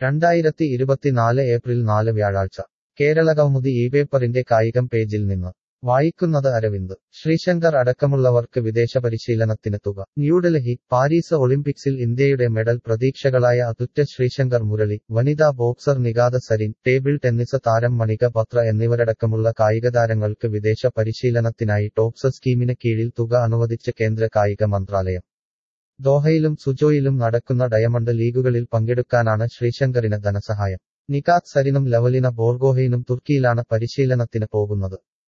രണ്ടായിരത്തി ഇരുപത്തിനാല് ഏപ്രിൽ നാല് വ്യാഴാഴ്ച കേരളകൗമുദി ഈ പേപ്പറിന്റെ കായികം പേജിൽ നിന്ന് വായിക്കുന്നത് അരവിന്ദ് ശ്രീശങ്കർ അടക്കമുള്ളവർക്ക് വിദേശ പരിശീലനത്തിന് തുക ന്യൂഡൽഹി പാരീസ് ഒളിമ്പിക്സിൽ ഇന്ത്യയുടെ മെഡൽ പ്രതീക്ഷകളായ അതുറ്റ ശ്രീശങ്കർ മുരളി വനിതാ ബോക്സർ നികാത സരിൻ ടേബിൾ ടെന്നീസ് താരം മണിക ബത്ര എന്നിവരടക്കമുള്ള കായികതാരങ്ങൾക്ക് വിദേശ പരിശീലനത്തിനായി ടോപ്സ് സ്കീമിന് കീഴിൽ തുക അനുവദിച്ച് കേന്ദ്ര കായിക മന്ത്രാലയം ദോഹയിലും സുജോയിലും നടക്കുന്ന ഡയമണ്ട് ലീഗുകളിൽ പങ്കെടുക്കാനാണ് ശ്രീശങ്കറിന് ധനസഹായം നികാത് സരിനും ലവലിന ബോർഗോഹയിനും തുർക്കിയിലാണ് പരിശീലനത്തിന് പോകുന്നത്